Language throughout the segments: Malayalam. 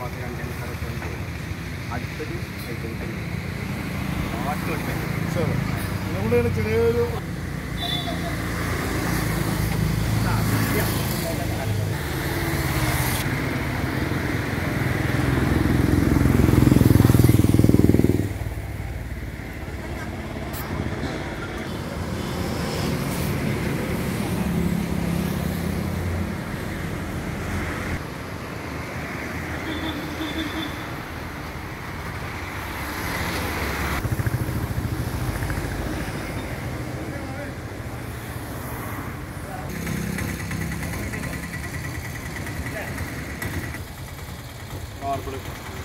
മാസം രണ്ടാം സ്ഥലത്ത് അടുത്തൊരു ഐറ്റംസ് ബാക്കി ശരി നമ്മുടെ ചെറിയൊരു മാർബിൾ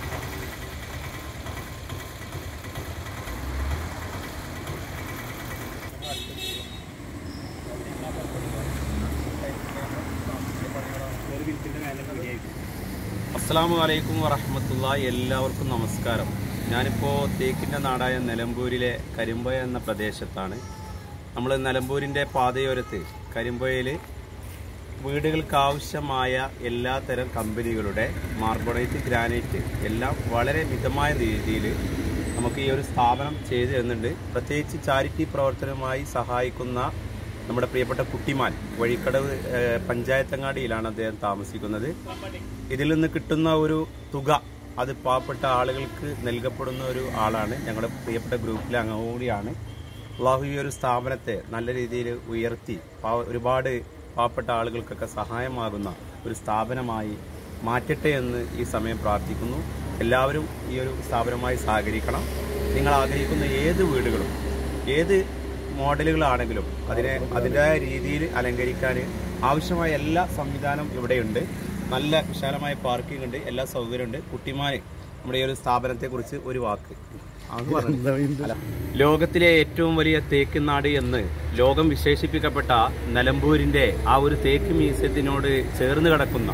ഒരു മിനിറ്റിൻ്റെ മേലെ കൂടിയായിരിക്കും അസ്സാം വലൈക്കും വറഹമത്തുള്ള എല്ലാവർക്കും നമസ്കാരം ഞാനിപ്പോൾ തേക്കിൻ്റെ നാടായ നിലമ്പൂരിലെ കരിമ്പുഴ എന്ന പ്രദേശത്താണ് നമ്മൾ നിലമ്പൂരിൻ്റെ പാതയോരത്ത് കരിമ്പുഴയിൽ വീടുകൾക്ക് ആവശ്യമായ എല്ലാത്തരം കമ്പനികളുടെ മാർബോണൈറ്റ് ഗ്രാനൈറ്റ് എല്ലാം വളരെ മിതമായ രീതിയിൽ നമുക്ക് ഈ ഒരു സ്ഥാപനം ചെയ്തു തരുന്നുണ്ട് പ്രത്യേകിച്ച് ചാരിറ്റി പ്രവർത്തനവുമായി സഹായിക്കുന്ന നമ്മുടെ പ്രിയപ്പെട്ട കുട്ടിമാൻ വഴിക്കടവ് ഏഹ്, പഞ്ചായത്തങ്ങാടിയിലാണ് അദ്ദേഹം താമസിക്കുന്നത് ഇതിൽ നിന്ന് കിട്ടുന്ന ഒരു തുക അത് പാവപ്പെട്ട ആളുകൾക്ക് നൽകപ്പെടുന്ന ഒരു ആളാണ് ഞങ്ങളുടെ പ്രിയപ്പെട്ട ഗ്രൂപ്പിലെ അംഗം കൂടിയാണ് അള്ളാഹു ഈ ഒരു സ്ഥാപനത്തെ നല്ല രീതിയിൽ ഉയർത്തി പാവ- ഒരുപാട് പാവപ്പെട്ട ആളുകൾക്കൊക്കെ സഹായമാകുന്ന ഒരു സ്ഥാപനമായി മാറ്റട്ടെ എന്ന് ഈ സമയം പ്രാർത്ഥിക്കുന്നു എല്ലാവരും ഈ ഒരു സ്ഥാപനവുമായി സഹകരിക്കണം നിങ്ങൾ ആഗ്രഹിക്കുന്ന ഏത് വീടുകളും ഏത് മോഡലുകളാണെങ്കിലും അതിനെ അതിൻ്റെതായ രീതിയിൽ അലങ്കരിക്കാൻ ആവശ്യമായ എല്ലാ സംവിധാനം ഇവിടെയുണ്ട് നല്ല വിശാലമായ പാർക്കിംഗ് ഉണ്ട് എല്ലാ സൗകര്യമുണ്ട് കുട്ടിമാന് നമ്മുടെ ഈ ഒരു സ്ഥാപനത്തെക്കുറിച്ച് ഒരു വാക്ക് അത് പറഞ്ഞു അല്ല. ലോകത്തിലെ ഏറ്റവും വലിയ തേക്ക് നാട് എന്ന് ലോകം വിശേഷിപ്പിക്കപ്പെട്ട നിലമ്പൂരിന്റെ ആ ഒരു തേക്ക് മ്യൂസിയത്തിനോട് ചേർന്ന് കിടക്കുന്ന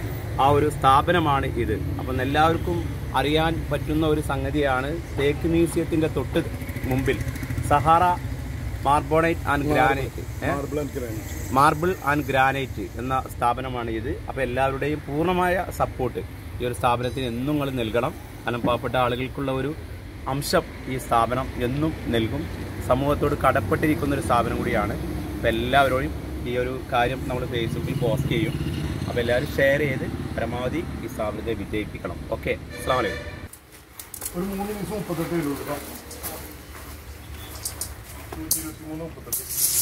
ആ ഒരു സ്ഥാപനമാണ് ഇത് അപ്പം എല്ലാവർക്കും അറിയാൻ പറ്റുന്ന ഒരു സംഗതിയാണ് തേക്ക് മ്യൂസിയത്തിന്റെ തൊട്ട് മുമ്പിൽ സഹാറ മാർബോണൈറ്റ് ആൻഡ് ഗ്രാനൈറ്റ് ഏ? Marble and granite marble and granite എന്ന സ്ഥാപനമാണ് ഇത് അപ്പോൾ എല്ലാവരുടെയും പൂർണ്ണമായ സപ്പോർട്ട് ഈ ഒരു സ്ഥാപനത്തിന് എന്നും നിങ്ങൾ നൽകണം കാരണം പാവപ്പെട്ട ആളുകൾക്കുള്ള ഒരു അംശം ഈ സ്ഥാപനം എന്നും നൽകും സമൂഹത്തോട് കടപ്പെട്ടിരിക്കുന്ന ഒരു സ്ഥാപനം കൂടിയാണ് അപ്പോൾ എല്ലാവരോടും ഈ ഒരു കാര്യം നമ്മൾ ഫേസ്ബുക്കിൽ പോസ്റ്റ് ചെയ്യും അപ്പോൾ എല്ലാവരും ഷെയർ ചെയ്ത് പരമാവധി ഈ സ്ഥാപനത്തെ വിജയിപ്പിക്കണം ഓക്കെ അസ്സാം വലൈക്കും ഒരു മൂന്ന് ദിവസം മുപ്പത്തെട്ട് രൂപ നൂറ്റി ഇരുപത്തി മൂന്ന് മുപ്പത്തെട്ട്